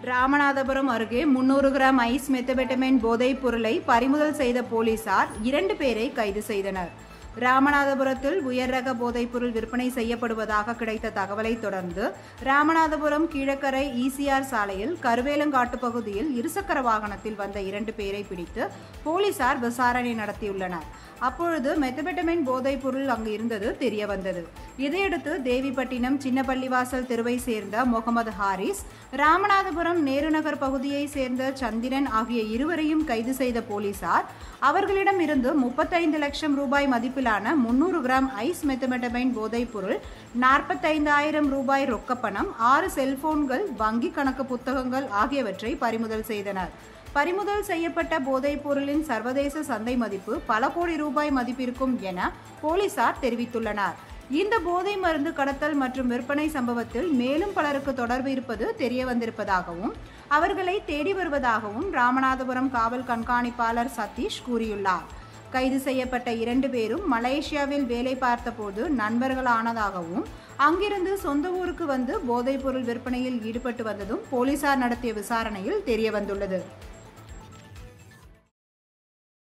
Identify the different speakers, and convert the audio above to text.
Speaker 1: ராமநாதபுரம் அருகே முன்னூறு gram ice methamphetamine போதைப் பொருளை பறிமுதல் செய்த போலீசார் இரண்டு பேரை கைது செய்தனர் ராமநாதபுரத்தில் உயர் ரக போதைப்பொருள் விற்பனை செய்யப்படுவதாக கிடைத்த தகவலை தொடர்ந்து ராமநாதபுரம் கீழக்கரை ஈசிஆர் சாலையில் கருவேலங்காட்டு பகுதியில் இருசக்கர வாகனத்தில் வந்த இரண்டு பேரை பிடித்து போலீசார் விசாரணை நடத்தியுள்ளனர் அப்பொழுது மெத்தபெட்டமைன் போதைப் பொருள் அங்கு இருந்தது தெரிய வந்தது இதையடுத்து தேவிப்பட்டினம் சின்ன பள்ளிவாசல் தெருவை சேர்ந்த முகமது ஹாரிஸ் ராமநாதபுரம் நேருநகர் பகுதியை சேர்ந்த சந்திரன் ஆகிய இருவரையும் கைது செய்த போலீசார் அவர்களிடம் இருந்து முப்பத்தைந்து லட்சம் ரூபாய் மதிப்பிலான முன்னூறு கிராம் ஐஸ் மெத்தமெட்டமைன் போதைப் பொருள் நாற்பத்தைந்தாயிரம் ரூபாய் ரொக்கப்பணம் ஆறு செல்போன்கள் வங்கி கணக்கு புத்தகங்கள் ஆகியவற்றை பறிமுதல் செய்தனர் பறிமுதல் செய்யப்பட்ட போதைப் பொருளின் சர்வதேச சந்தை மதிப்பு பல கோடி ரூபாய் மதிப்பிருக்கும் என போலீசார் தெரிவித்துள்ளனர் இந்த போதை மருந்து கடத்தல் மற்றும் விற்பனை சம்பவத்தில் மேலும் பலருக்கு தொடர்பு இருப்பது தெரிய வந்திருப்பதாகவும் அவர்களை தேடி வருவதாகவும் ராமநாதபுரம் காவல் கண்காணிப்பாளர் சதீஷ் கூறியுள்ளார் கைது செய்யப்பட்ட இரண்டு பேரும் மலேசியாவில் வேலை பார்த்தபோது நண்பர்களானதாகவும் அங்கிருந்து சொந்த ஊருக்கு வந்து போதைப்பொருள் விற்பனையில் ஈடுபட்டு வந்ததும் போலீசார் நடத்திய விசாரணையில் தெரிய வந்துள்ளது